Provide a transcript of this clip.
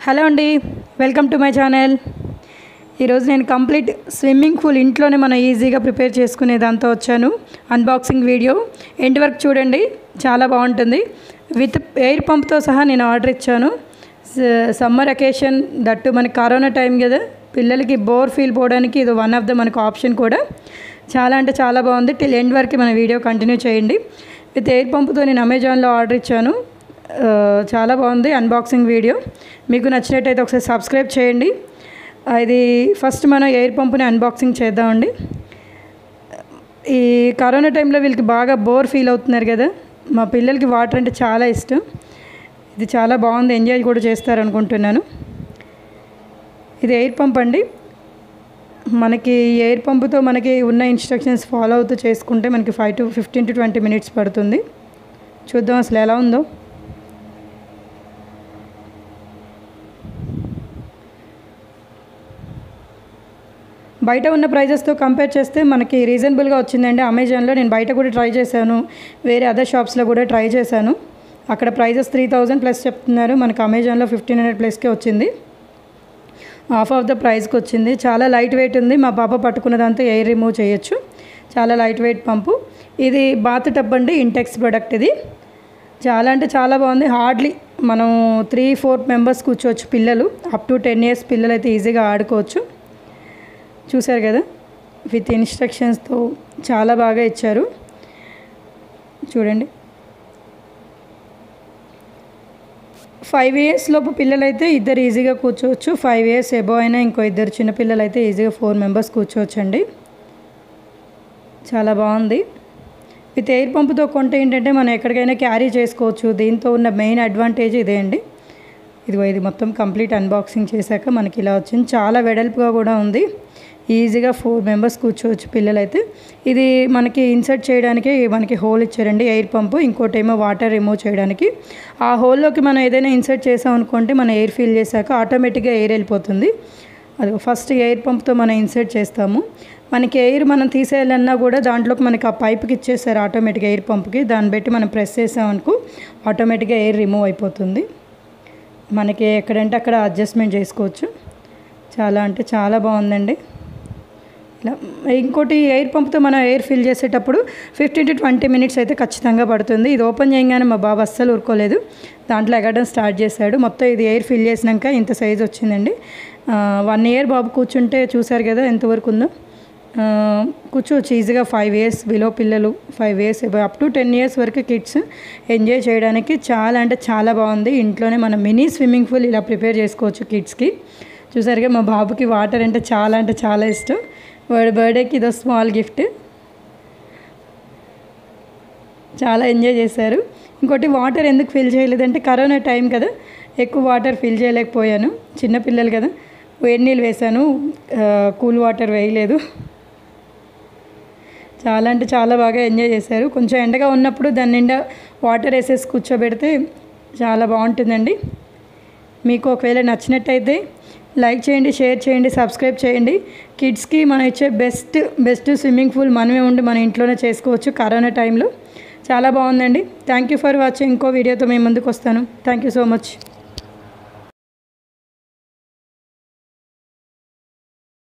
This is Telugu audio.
హలో అండి వెల్కమ్ టు మై ఛానల్ ఈరోజు నేను కంప్లీట్ స్విమ్మింగ్ పూల్ ఇంట్లోనే మనం ఈజీగా ప్రిపేర్ చేసుకునే దాంతో వచ్చాను అన్బాక్సింగ్ వీడియో ఎండ్ వరకు చూడండి చాలా బాగుంటుంది విత్ ఎయిర్ పంప్తో సహా నేను ఆర్డర్ ఇచ్చాను సమ్మర్ అకేషన్ దట్టు మనకి కరోనా టైం కదా పిల్లలకి బోర్ ఫీల్ పోవడానికి ఇది వన్ ఆఫ్ ద మనకు ఆప్షన్ కూడా చాలా అంటే చాలా బాగుంది టిల్ ఎండ్ వరకు మన వీడియో కంటిన్యూ చేయండి విత్ ఎయిర్ పంప్తో నేను అమెజాన్లో ఆర్డర్ ఇచ్చాను ఆ, చాలా బాగుంది అన్బాక్సింగ్ వీడియో మీకు నచ్చినట్టయితే ఒకసారి సబ్స్క్రైబ్ చేయండి ఆ, ఇది ఫస్ట్ మనం ఎయిర్ పంపుని అన్బాక్సింగ్ చేద్దామండి ఈ కరోనా టైంలో వీళ్ళకి బాగా బోర్ ఫీల్ అవుతున్నారు కదా మా పిల్లలకి వాటర్ అంటే చాలా ఇష్టం ఇది చాలా బాగుంది ఎంజాయ్ కూడా చేస్తారు అనుకుంటున్నాను ఇది ఎయిర్ పంప్ అండి మనకి ఎయిర్ పంపుతో మనకి ఉన్న ఇన్స్ట్రక్షన్స్ ఫాలో అవుతూ చేసుకుంటే మనకి five to fifteen to twenty minutes పడుతుంది చూద్దాం అసలు ఎలా ఉందో బయట ఉన్న ప్రైజెస్తో కంపేర్ చేస్తే మనకి రీజనబుల్గా వచ్చిందండి అమెజాన్లో నేను బయట కూడా ట్రై చేశాను వేరే అదర్ షాప్స్లో కూడా ట్రై చేశాను అక్కడ ప్రైజెస్ త్రీ థౌజండ్ ప్లస్ చెప్తున్నారు మనకి అమెజాన్లో ఫిఫ్టీన్ హండ్రెడ్ ప్లస్కే వచ్చింది హాఫ్ ఆఫ్ ద ప్రైస్కి వచ్చింది చాలా లైట్ వెయిట్ ఉంది మా పాప పట్టుకున్నదంతా ఎయిర్ రిమూవ్ చేయొచ్చు చాలా లైట్ వెయిట్ పంపు ఇది బాత్ టబ్ అండి ఇంటెక్స్ ప్రొడక్ట్ ఇది చాలా అంటే చాలా బాగుంది హార్డ్లీ మనం త్రీ ఫోర్ మెంబర్స్ కూర్చోవచ్చు పిల్లలు అప్ టు టెన్ ఇయర్స్ పిల్లలు అయితే ఈజీగా ఆడుకోవచ్చు చూసారు కదా విత్ ఇన్స్ట్రక్షన్స్తో చాలా బాగా ఇచ్చారు చూడండి ఫైవ్ ఇయర్స్ లోపు పిల్లలైతే ఇద్దరు ఈజీగా కూర్చోవచ్చు ఫైవ్ ఇయర్స్ ఎబో అయినా ఇంకో ఇద్దరు చిన్నపిల్లలు అయితే ఈజీగా ఫోర్ మెంబర్స్ కూర్చోవచ్చు అండి చాలా బాగుంది విత్ ఎయిర్ పంపుతో కొంటే ఏంటంటే మనం ఎక్కడికైనా క్యారీ చేసుకోవచ్చు దీంతో ఉన్న మెయిన్ అడ్వాంటేజ్ ఇదే అండి ఇదిగో ఇది మొత్తం కంప్లీట్ అన్బాక్సింగ్ చేశాక మనకి ఇలా వచ్చింది చాలా వెడల్పుగా కూడా ఉంది ఈజీగా ఫోర్ మెంబర్స్ కూర్చోవచ్చు పిల్లలైతే ఇది మనకి ఇన్సర్ట్ చేయడానికి మనకి హోల్ ఇచ్చారండి ఎయిర్ పంపు ఇంకోటి ఏమో వాటర్ రిమూవ్ చేయడానికి ఆ హోల్లోకి మనం ఏదైనా ఇన్సర్ట్ చేసాం అనుకుంటే మనం ఎయిర్ ఫిల్ చేశాక ఆటోమేటిక్గా ఎయిర్ వెళ్ళిపోతుంది అది ఫస్ట్ ఎయిర్ పంప్తో మనం ఇన్సర్ట్ చేస్తాము మనకి ఎయిర్ మనం తీసేయాలన్నా కూడా దాంట్లోకి మనకి ఆ పైప్కి ఇచ్చేస్తారు ఆటోమేటిక్గా ఎయిర్ పంప్కి దాన్ని బట్టి మనం ప్రెస్ చేసామనుకో ఆటోమేటిక్గా ఎయిర్ రిమూవ్ అయిపోతుంది మనకి ఎక్కడంటే అక్కడ అడ్జస్ట్మెంట్ చేసుకోవచ్చు చాలా అంటే చాలా బాగుందండి ఇలా ఇంకోటి ఎయిర్ పంప్తో మనం ఎయిర్ ఫిల్ చేసేటప్పుడు ఫిఫ్టీన్ టు ట్వంటీ మినిట్స్ అయితే ఖచ్చితంగా పడుతుంది ఇది ఓపెన్ చేయగానే మా బాబు అస్సలు ఊరుకోలేదు దాంట్లో ఎగడం స్టార్ట్ చేశాడు మొత్తం ఇది ఎయిర్ ఫిల్ చేసినాక ఇంత సైజ్ వచ్చిందండి వన్ ఇయర్ బాబు కూర్చుంటే చూసారు కదా ఎంతవరకు ఉందో ఆ, కూర్చోవచ్చు ఈజీగా ఫైవ్ ఇయర్స్ బిలో పిల్లలు five years up to ten years వరకు కిడ్స్ ఎంజాయ్ చేయడానికి చాలా అంటే చాలా బాగుంది ఇంట్లోనే మనం మినీ స్విమ్మింగ్ పూల్ ఇలా ప్రిపేర్ చేసుకోవచ్చు కిడ్స్కి చూసారుగా మా బాబుకి వాటర్ అంటే చాలా అంటే చాలా ఇష్టం వాడి బర్త్డేకి ఇదో స్మాల్ గిఫ్ట్ చాలా ఎంజాయ్ చేశారు ఇంకోటి వాటర్ ఎందుకు ఫిల్ చేయలేదంటే కరోనా టైం కదా ఎక్కువ వాటర్ ఫిల్ చేయలేకపోయాను చిన్నపిల్లలు కదా వేడి నీళ్ళు వేశాను ఆ, కూల్ వాటర్ వేయలేదు చాలా అంటే చాలా బాగా ఎంజాయ్ చేశారు కొంచెం ఎండగా ఉన్నప్పుడు దాని నిండా వాటర్ వేసేసి కూర్చోబెడితే చాలా బాగుంటుందండి మీకు ఒకవేళ నచ్చినట్టయితే లైక్ చేయండి షేర్ చేయండి సబ్స్క్రైబ్ చేయండి కిడ్స్కి మనం ఇచ్చే బెస్ట్ బెస్ట్ స్విమ్మింగ్ పూల్ మనమే ఉండి మన ఇంట్లోనే చేసుకోవచ్చు కరోనా టైంలో చాలా బాగుందండి థ్యాంక్ యూ ఫర్ వాచింగ్ ఇంకో వీడియోతో మేము ముందుకు వస్తాను థ్యాంక్ యూ సో మచ్